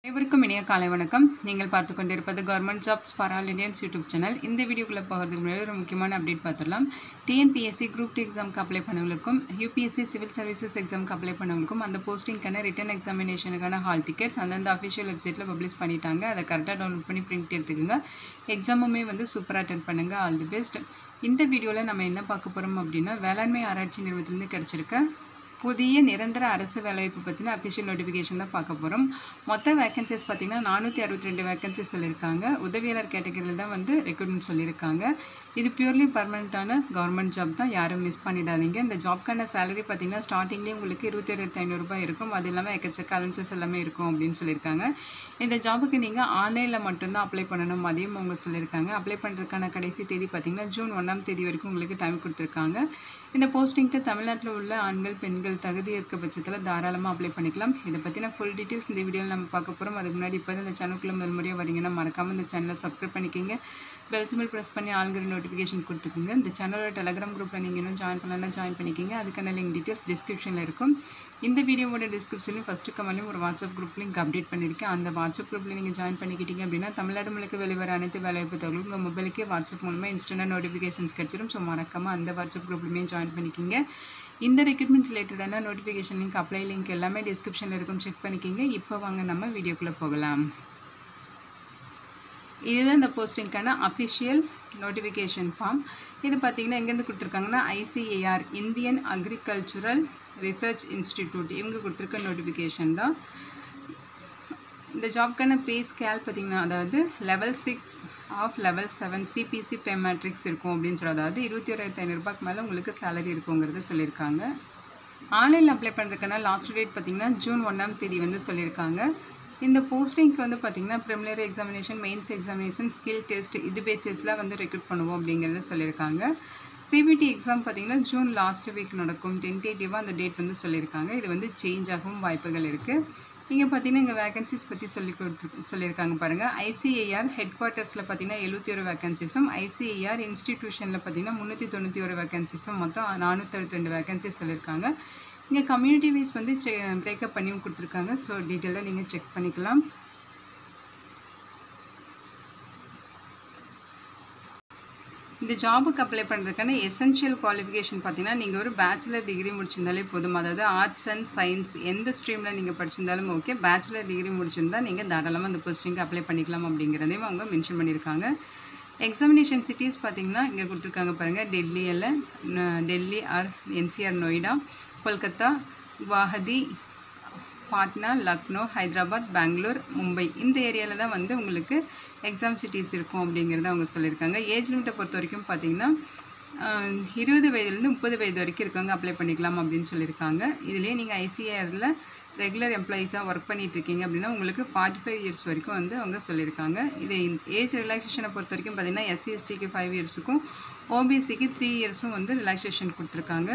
அனைவருக்கும் இனிய காலை வணக்கம் நீங்கள் பார்த்து கொண்டிருப்பது government jobs for all Indians YouTube channel இந்த வீடியோக்குள்ளே போகிறதுக்கு முன்னாடி ஒரு முக்கியமான அப்டேட் பார்த்துடலாம் டிஎன்பிஎஸ்சி குரூப் டூ எக்ஸாம்க்கு அப்ளை பண்ணவங்களுக்கும் யூபிஎஸ்சி சிவில் சர்வீசஸ் எக்ஸாம்க்கு அப்ளை பண்ணவங்களுக்கும் அந்த போஸ்டிங்க்கான ரிட்டன் எக்ஸாமினேஷனுக்கான ஹால் டிக்கெட்ஸ் அந்தந்த அஃபிஷியல் வெப்சைட்டில் பப்ளிஷ் பண்ணிட்டாங்க அதை கரெக்டாக டவுன்லோட் பண்ணி பிரிண்ட் எடுத்துக்கோங்க எக்ஸாமுமே வந்து சூப்பராக அட்டன் பண்ணுங்கள் ஆல் தி பெஸ்ட் இந்த வீடியோவில் நம்ம என்ன பார்க்க போகிறோம் அப்படின்னா வேளாண்மை ஆராய்ச்சி நிறுவனத்திலேருந்து கிடச்சிருக்க புதிய நிரந்தர அரசு வேலைவாய்ப்பு பற்றின அஃபிஷியல் நோட்டிஃபிகேஷன் தான் பார்க்க போகிறோம் மொத்த வேகன்சிஸ் பார்த்திங்கன்னா நானூற்றி அறுபத்தி ரெண்டு வேகன்சிஸ் சொல்லியிருக்காங்க உதவியாளர் கேட்டகரியில் தான் வந்து ரெக்ரூட்மெண்ட் சொல்லியிருக்காங்க இது பியூர்லி பர்மனெண்ட்டான கவர்மெண்ட் ஜாப் தான் யாரும் மிஸ் பண்ணிடாதீங்க இந்த ஜாப்க்கான சேலரி பார்த்திங்கன்னா ஸ்டார்டிங்லேயே உங்களுக்கு இருபத்தி ஏழாயிரத்தி ஐநூறுரூபா இருக்கும் அது இல்லாமல் எக்கச்சக்க அலன்சஸ் எல்லாமே இருக்கும் அப்படின்னு சொல்லியிருக்காங்க இந்த ஜாபுக்கு நீங்கள் ஆன்லைனில் மட்டும்தான் அப்ளை பண்ணணும் அதையும் அவங்க சொல்லியிருக்காங்க அப்ளை பண்ணுறதுக்கான கடைசி தேதி பார்த்திங்கன்னா ஜூன் ஒன்றாம் தேதி வரைக்கும் உங்களுக்கு டைம் கொடுத்துருக்காங்க இந்த போஸ்டிங்க்கு தமிழ்நாட்டில் உள்ள ஆண்கள் பெண்கள் தகுதி இருக்க பட்சத்தில் தாராளமாக அப்ளை பண்ணிக்கலாம் இதை பற்றின ஃபுல் டீட்டெயில்ஸ் இந்த வீடியோவில் நம்ம பார்க்க போகிறோம் அதுக்கு முன்னாடி இப்போ இந்த சேனலுக்குள்ளே முதல் முறையாக வரீங்கன்னா மறக்காமல் இந்த சேனலை சப்ஸ்கிரைப் பண்ணிக்கிங்க பெல் சிம்பிள் ப்ரெஸ் பண்ணி ஆல்கிற நோட்டிஃபிகேஷன் கொடுத்துக்குங்க இந்த சேனலோட டெலகிராம் குரூப்பில் நீங்கள் இன்னும் ஜாயின் பண்ணலாம் ஜாயின் பண்ணிக்கிங்க அதுக்கான லிங்க் டீட்டெயில்ஸ் டிஸ்கிரிப்ஷனில் இருக்கும் இந்த வீடியோவோட டிஸ்கிரிப்ஷன்லையும் ஃபஸ்ட்டு கமெண்ட்லையும் ஒரு வாட்ஸ்அப் குரூப் லிங்க் அப்டேட் பண்ணியிருக்கேன் அந்த வாட்ஸ்அப் குரூப்பில் நீங்கள் ஜாயின் பண்ணிக்கிட்டீங்க அப்படின்னா தமிழ்நாடு முழுக்க வெளிவர அனைத்து வேலைவாய்ப்பு தகவலும் உங்கள் மொபைலுக்கே வாட்ஸ்அப் மூலமாக இன்ஸ்டன்டாக நோட்டிஃபிகேஷன்ஸ் கிடச்சிடும் ஸோ மறக்காமல் அந்த வாட்ஸ்அப் குரூப்லையுமே ஜாயின் பண்ணிக்கிங்க இந்த ரெக்ரூட்மெண்ட் ரிலேட்டடான நோட்டிஃபிகேஷன் லிங்க் அப்ளை லிங்க் எல்லாமே டிஸ்கிரிப்ஷனில் இருக்கும் செக் பண்ணிக்கிங்க இப்போ வாங்க நம்ம வீடியோக்குள்ளே போகலாம் இதுதான் இந்த போஸ்டிங்க்கான அஃபிஷியல் நோட்டிஃபிகேஷன் ஃபார்ம் இது பார்த்தீங்கன்னா எங்கேருந்து கொடுத்துருக்காங்கன்னா ICAR Indian agricultural research institute இவங்க கொடுத்துருக்க நோட்டிஃபிகேஷன் தான் இந்த ஜாப்க்கான பே ஸ்கேல் பார்த்திங்கன்னா அதாவது level six of level seven CPC pay matrix இருக்கும் அப்படின்னு சொல்லி அதாவது இருபத்தி ஓராயிரத்தி ஐநூறுபாய்க்கு மேலே உங்களுக்கு சேலரி இருக்குங்கிறத சொல்லியிருக்காங்க ஆன்லைனில் அப்ளை பண்ணுறதுக்கான லாஸ்ட் டேட் பார்த்திங்கன்னா ஜூன் ஒன்றாம் தேதி வந்து சொல்லியிருக்காங்க இந்த போஸ்டிங்க்கு வந்து பார்த்திங்கன்னா preliminary examination mains examination skill test இது பேசிஸில் வந்து ரெக்ரூட் பண்ணுவோம் அப்படிங்கிறத சொல்லியிருக்காங்க சிபிடி எக்ஸாம் பார்த்திங்கன்னா ஜூன் லாஸ்ட் வீக் நடக்கும் டென்டேட்டிவாக அந்த டேட் வந்து சொல்லியிருக்காங்க இது வந்து சேஞ்ச் ஆகவும் வாய்ப்புகள் இருக்குது இங்கே பார்த்தீங்கன்னா இங்கே வேகன்சிஸ் பற்றி சொல்லி கொடுத்து சொல்லியிருக்காங்க பாருங்கள் ஐசிஏஆர் ஹெட் குவார்ட்டர்ஸில் பார்த்தீங்கன்னா எழுபத்தி ஒரு வேகன்சிஸும் ஐசிஏஆர் இன்ஸ்டிடியூஷனில் பார்த்தீங்கன்னா முந்நூற்றி தொண்ணூற்றி ஒரு வேகன்சிஸும் மொத்தம் நானூற்றி ரெண்டு வேகன்சிஸ் சொல்லியிருக்காங்க இங்கே கம்யூனிட்டி வைஸ் வந்து செ பிரேக்கப் பண்ணியும் கொடுத்துருக்காங்க ஸோ டீட்டெயிலாக நீங்கள் செக் பண்ணிக்கலாம் இந்த ஜாபுக்கு அப்ளை பண்ணுறதுக்கான எசென்ஷியல் குவாலிஃபிகேஷன் பார்த்தீங்கன்னா நீங்கள் ஒரு பேச்சுலர் டிகிரி முடிச்சிருந்தாலே போதும் அதாவது ஆர்ட்ஸ் அண்ட் சயின்ஸ் எந்த ஸ்ட்ரீமில் நீங்கள் படிச்சிருந்தாலும் ஓகே பேச்சுலர் டிகிரி முடிச்சிருந்தால் நீங்கள் தாராளமாக அந்த போஸ்டிங்க்கு அப்ளை பண்ணிக்கலாம் அப்படிங்கிறதையும் அவங்க மென்ஷன் பண்ணியிருக்காங்க எக்ஸாமினேஷன் சிட்டிஸ் பார்த்தீங்கன்னா இங்கே கொடுத்துருக்காங்க பாருங்கள் டெல்லியில் டெல்லி ஆர் என்சிஆர் நொய்டா கொல்கத்தா குவாஹதி பாட்னா லக்னோ ஹைதராபாத் பெங்களூர் மும்பை இந்த ஏரியாவில் தான் வந்து உங்களுக்கு எக்ஸாம் சிட்டிஸ் இருக்கும் அப்படிங்கிறத அவங்க சொல்லியிருக்காங்க ஏஜ் லிமிட்டை பொறுத்த வரைக்கும் பார்த்தீங்கன்னா இருபது வயதுலேருந்து முப்பது வயது வரைக்கும் இருக்கவங்க அப்ளை பண்ணிக்கலாம் அப்படின்னு சொல்லியிருக்காங்க இதுலேயே நீங்கள் ஐசிஏஆரில் ரெகுலர் எம்ப்ளாயீஸாக ஒர்க் பண்ணிகிட்டு இருக்கீங்க அப்படின்னா உங்களுக்கு ஃபார்ட்டி ஃபைவ் இயர்ஸ் வரைக்கும் வந்து அவங்க சொல்லியிருக்காங்க இது ஏஜ் ரிலாக்ஸேஷனை பொறுத்த வரைக்கும் பார்த்தீங்கன்னா எஸ்சி எஸ்டிக்கு ஃபைவ் இயர்ஸுக்கும் ஓபிசிக்கு த்ரீ இயர்ஸும் வந்து ரிலாக்ஸேஷன் கொடுத்துருக்காங்க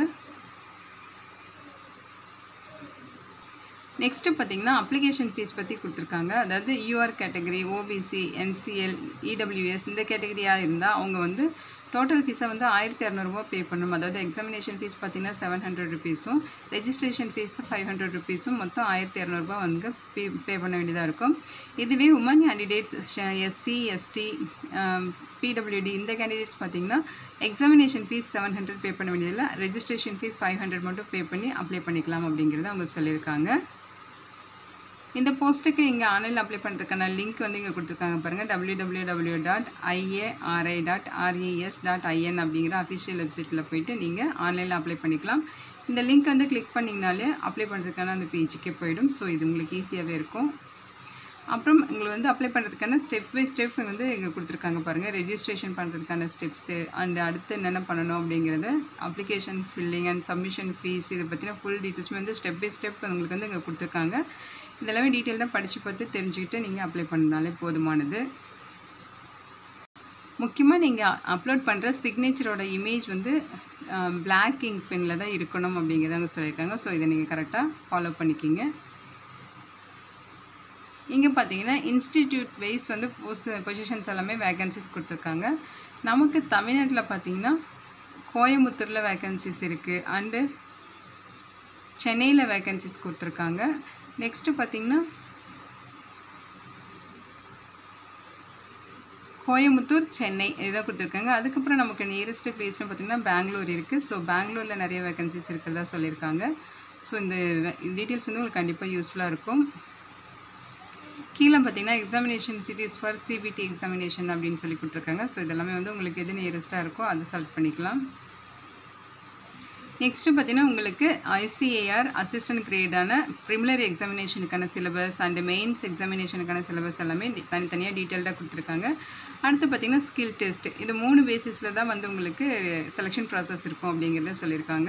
நெக்ஸ்ட்டு பார்த்தீங்கன்னா அப்ளிகேஷன் ஃபீஸ் பற்றி கொடுத்துருக்காங்க அதாவது UR category OBC NCL EWS இந்த கேட்டகரியாக இருந்தால் அவங்க வந்து டோட்டல் ஃபீஸை வந்து ஆயிரத்தி இரநூறுபா பே பண்ணணும் அதாவது எக்ஸாமினேஷன் ஃபீஸ் பார்த்தீங்கன்னா செவன் ஹண்ட்ரட் ருபீஸும் ரெஜிஸ்ட்ரேஷன் ஃபீஸ் ஃபைவ் ஹண்ட்ரட் ருபீஸும் மொத்தம் ஆயிரத்தி இரநூறுபா வந்து பே பே பண்ண வேண்டியதாக இருக்கும் இதுவே woman candidates SC ST PWD இந்த கேண்டிடேட்ஸ் பார்த்தீங்கன்னா examination fees seven hundred pay பண்ண வேண்டியதில்லை ரெஜிஸ்ட்ரேஷன் ஃபீஸ் ஃபைவ் ஹண்ட்ரட் மட்டும் பே பண்ணி அப்ளை பண்ணிக்கலாம் அப்படிங்கிறத அவங்க சொல்லியிருக்காங்க இந்த போஸ்ட்டுக்கு இங்கே ஆன்லைனில் அப்ளை பண்ணுறதுக்கான லிங்க் வந்து இங்கே கொடுத்துருக்காங்க பாருங்கள் W W W dot IARI dot RES dot IN அப்படிங்கிற அஃபிஷியல் வெப்சைட்டில் போயிட்டு நீங்கள் ஆன்லைனில் அப்ளை பண்ணிக்கலாம் இந்த லிங்க் வந்து கிளிக் பண்ணிங்கனாலே அப்ளை பண்ணுறதுக்கான அந்த பேஜுக்கே போயிடும் ஸோ இது உங்களுக்கு ஈஸியாகவே இருக்கும் அப்புறம் உங்களுக்கு வந்து அப்ளை பண்ணுறதுக்கான ஸ்டெப் பை ஸ்டெப் வந்து இங்கே கொடுத்துருக்காங்க பாருங்கள் ரெஜிஸ்ட்ரேஷன் பண்ணுறதுக்கான ஸ்டெப்ஸு அண்ட் அடுத்து என்னென்ன பண்ணணும் அப்படிங்கிறது application filling and submission fees இதை பற்றின ஃபுல் டீட்டெயில்ஸுமே வந்து ஸ்டெப் பை ஸ்டெப் உங்களுக்கு வந்து இங்கே கொடுத்துருக்காங்க இதெல்லாமே டீட்டெயில்டாக படித்து பார்த்து தெரிஞ்சுக்கிட்டு நீங்கள் அப்ளை பண்ணாலே போதுமானது முக்கியமாக நீங்கள் அப்லோட் பண்ணுற சிக்னேச்சரோட இமேஜ் வந்து பிளாக் இங்க் பெனில் தான் இருக்கணும் அப்படிங்கிறத சொல்லியிருக்காங்க ஸோ இதை நீங்கள் கரெக்டாக ஃபாலோ பண்ணிக்கிங்க இங்கே பார்த்தீங்கன்னா இன்ஸ்டிடியூட் வைஸ் வந்து போஸ் பொசிஷன்ஸ் எல்லாமே வேகன்சிஸ் கொடுத்துருக்காங்க நமக்கு தமிழ்நாட்டில் பார்த்தீங்கன்னா கோயம்புத்தூரில் வேகன்சிஸ் இருக்குது அண்டு சென்னையில் வேகன்சிஸ் கொடுத்துருக்காங்க நெக்ஸ்ட்டு பார்த்திங்கன்னா கோயம்புத்தூர் சென்னை இதான் கொடுத்துருக்காங்க அதுக்கப்புறம் நமக்கு நியரஸ்ட் பிளேஸ்னு பார்த்திங்கன்னா பெங்களூர் இருக்குது ஸோ பெங்களூரில் நிறைய வேகன்சிஸ் இருக்கிறதா சொல்லியிருக்காங்க ஸோ இந்த டீட்டெயில்ஸ் வந்து உங்களுக்கு கண்டிப்பாக யூஸ்ஃபுல்லாக இருக்கும் கீழே பார்த்தீங்கன்னா examination cities for CBT examination அப்படின்னு சொல்லி கொடுத்துருக்காங்க ஸோ இதெல்லாமே வந்து உங்களுக்கு எது நியரஸ்ட்டாக இருக்கோ அதை செலக்ட் பண்ணிக்கலாம் நெக்ஸ்ட்டு பார்த்தீங்கன்னா உங்களுக்கு ஐசிஏஆர் அசிஸ்டன்ட் கிரேடான ப்ரிமிலரி எக்ஸாமினேஷனுக்கான சிலபஸ் அண்ட் மெயின்ஸ் எக்ஸாமினேஷனுக்கான சிலபஸ் எல்லாமே தனித்தனியாக டீட்டெயில்டாக கொடுத்துருக்காங்க அடுத்து பார்த்தீங்கன்னா ஸ்கில் டெஸ்ட் இது மூணு பேசிஸில் தான் வந்து உங்களுக்கு செலெக்ஷன் ப்ராசஸ் இருக்கும் அப்படிங்கிறத சொல்லியிருக்காங்க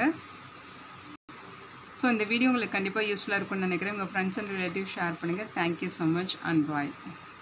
ஸோ இந்த வீடியோ உங்களுக்கு கண்டிப்பாக யூஸ்ஃபுல்லாக இருக்கும்னு நினைக்கிறேன் உங்கள் ஃப்ரெண்ட்ஸ் அண்ட் ரிலேட்டிவ் ஷேர் பண்ணுங்கள் thank you so much and bye